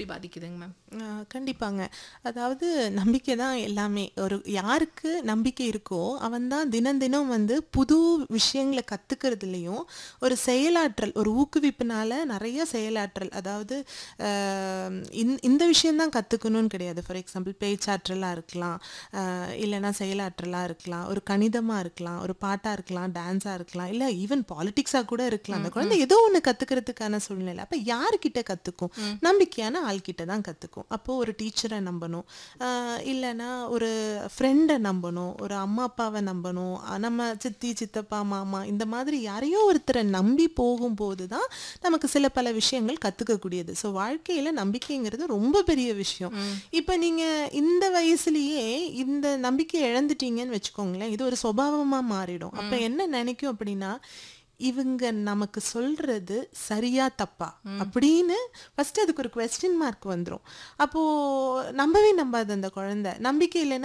எப்படி பாதிக்குதுங்க மேம் ஆ, கண்டிப்பாங்க அதாவது நம்பிக்கை தான் எல்லாமே ஒரு யாருக்கு நம்பிக்கை இருக்கோ அவன் தான் தினம் தினம் வந்து புது விஷயங்களை கத்துக்கிறதுலையும் ஒரு செயலாற்றல் ஒரு ஊக்குவிப்புனால நிறைய செயலாற்றல் அதாவது ஆஹ், இந்த- இந்த விஷயம்தான் கத்துக்கணும்னு கிடையாது ஃபார் எக்ஸாம்பிள் பேச்சாற்றலா இருக்கலாம் ஆஹ், இல்லைன்னா செயலாற்றலா இருக்கலாம் ஒரு கணிதமா இருக்கலாம் ஒரு பாட்டா இருக்கலாம் டான்ஸா இருக்கலாம் இல்ல ஈவன் பாலிடிக்ஸா கூட இருக்கலாம் அந்த குழந்தை ஏதோ ஒண்ணு கத்துக்கிறதுக்கான சூழ்நிலை அப்ப யாருக்கிட்ட கத்துக்கும் நம்பிக்கையான ஆள்கிட்ட தான் கத்துக்கும் அப்போ ஒரு டீச்சரை நம்பணும் ஆஹ் இல்லைன்னா ஒரு ஃப்ரெண்டை நம்பணும் ஒரு அம்மா அப்பாவை நம்பணும் அஹ் நம்ம சித்தி சித்தப்பா மாமா இந்த மாதிரி யாரையோ ஒருத்தரை நம்பி போகும்போது தான் நமக்கு சில பல விஷயங்கள் கத்துக்கக்கூடியது ஸோ வாழ்க்கையில நம்பிக்கைங்கிறது ரொம்ப பெரிய விஷயம் இப்போ நீங்க இந்த வயசுலயே இந்த நம்பிக்கை இழந்துட்டீங்கன்னு வச்சுக்கோங்களேன் இது ஒரு சுபாவமா மாறிடும் அப்ப என்ன நினைக்கும் அப்படின்னா இவங்க நமக்கு சொல்றது சரியா தப்பா அப்படின்னு ஃபர்ஸ்ட் அதுக்கு ஒரு கொஸ்டின் மார்க் வந்துரும் அப்போ நம்பவே நம்பாது அந்த குழந்தை நம்பிக்கை இல்லைன்னா